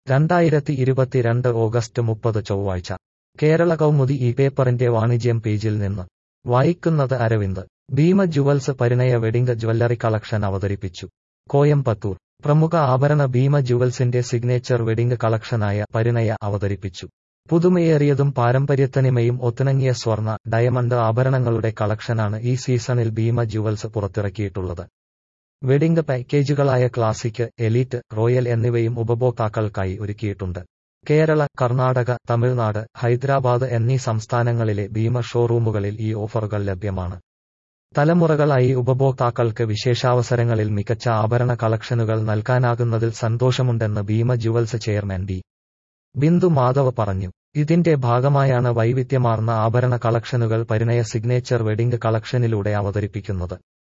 രണ്ടായിരത്തി ഇരുപത്തിരണ്ട് ഓഗസ്റ്റ് മുപ്പത് ചൊവ്വാഴ്ച കേരള കൗമുദി ഈ പേപ്പറിന്റെ വാണിജ്യം പേജിൽ നിന്ന് വായിക്കുന്നത് Aravind Bhima jewels Parinaya wedding jewellery collection അവതരിപ്പിച്ചു കോയമ്പത്തൂർ പ്രമുഖ ആഭരണ ഭീമ ജുവൽസിന്റെ സിഗ്നേച്ചർ വെഡിംഗ് കളക്ഷനായ പരിണയ അവതരിപ്പിച്ചു പുതുമയേറിയതും പാരമ്പര്യത്തനിമയും ഒത്തിണങ്ങിയ സ്വർണ്ണ ഡയമണ്ട് ആഭരണങ്ങളുടെ കളക്ഷനാണ് ഈ സീസണിൽ ഭീമ ജുവൽസ് പുറത്തിറക്കിയിട്ടുള്ളത് വെഡിംഗ് പാക്കേജുകളായ ക്ലാസിക് എലീറ്റ് റോയൽ എന്നിവയും ഉപഭോക്താക്കൾക്കായി ഒരുക്കിയിട്ടുണ്ട് കേരള കർണാടക തമിഴ്നാട് ഹൈദരാബാദ് എന്നീ സംസ്ഥാനങ്ങളിലെ ഭീമ ഷോറൂമുകളിൽ ഈ ഓഫറുകൾ ലഭ്യമാണ് തലമുറകളായി ഉപഭോക്താക്കൾക്ക് വിശേഷാവസരങ്ങളിൽ മികച്ച ആഭരണ കളക്ഷനുകൾ നൽകാനാകുന്നതിൽ സന്തോഷമുണ്ടെന്ന് Bhima jewels chairman B Bindhu Madhav പറഞ്ഞു ഇതിന്റെ ഭാഗമായാണ് വൈവിധ്യമാർന്ന ആഭരണ കളക്ഷനുകൾ പരിണയ സിഗ്നേച്ചർ വെഡിംഗ് കളക്ഷനിലൂടെ അവതരിപ്പിക്കുന്നത്